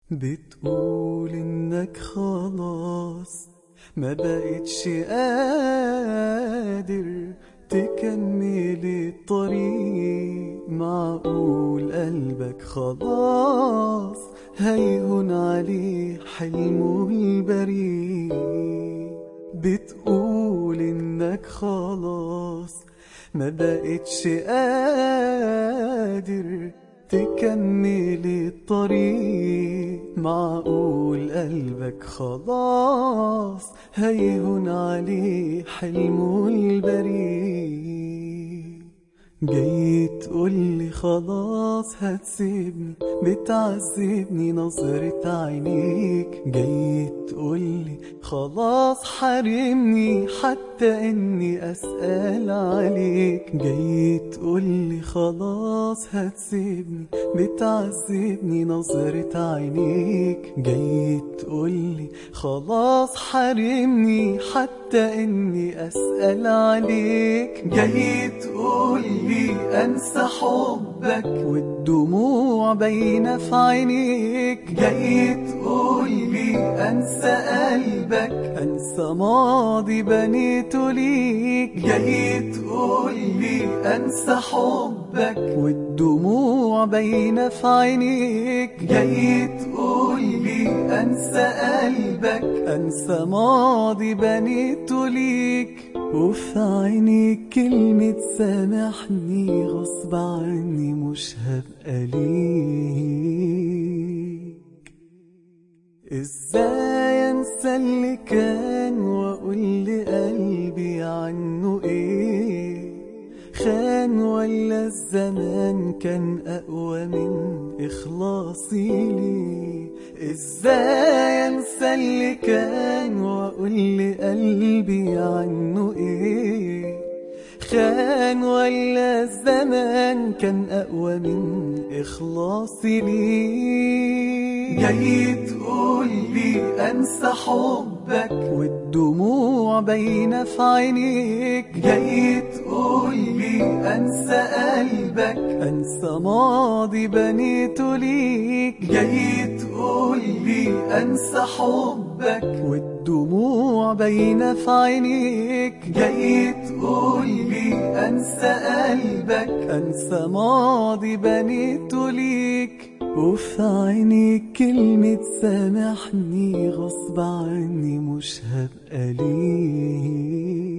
بتقول انك خلاص ما بقتش قادر تكمل الطريق معقول قلبك خلاص هيهون عليه حلمه البريء بتقول انك خلاص ما بقتش قادر تكمل الطريق معقول قلبك خلاص هيهون عليه حلمه البريء جاي تقولي خلاص هتسيبني بتعذبني نظرة عينيك جاي تقولي خلاص حارمني حتى اني اسأل عليك جاي تقولي خلاص هتسيبني بتعذبني نظرة عينيك جاي تقولي خلاص حارمني حتى اني اسأل عليك جاي تقولي انسى حبك والدموع باينة في عينيك جاي تقولي انسى قلبك انسى ماضي بنيته ليك جاي تقولي انسى حبك والدموع باينة في عينيك جاي تقولي انسى قلبك انسى ماضي بنيته ليك وفي عينيك كلمة سامحني غصب عني مش هبقى ليك ازاي انسى اللي كان واقول لقلبي عنه ايه خان ولا الزمان كان اقوى من اخلاصي ليه ازاي انسى اللي كان واقول لقلبي عنه ايه خان ولا الزمان كان اقوى من اخلاصي ليه جاي تقولي انسى حبك والدموع باينة في عينيك جاي تقولي انسى قلبك انسى ماضي بنيته ليك جاي تقولي انسى حبك والدموع باينة في عينيك جاي تقولي انسى قلبك انسى ماضي بنيته ليك وفي عينيك كلمة سامحني غصب عني مش هبقى ليك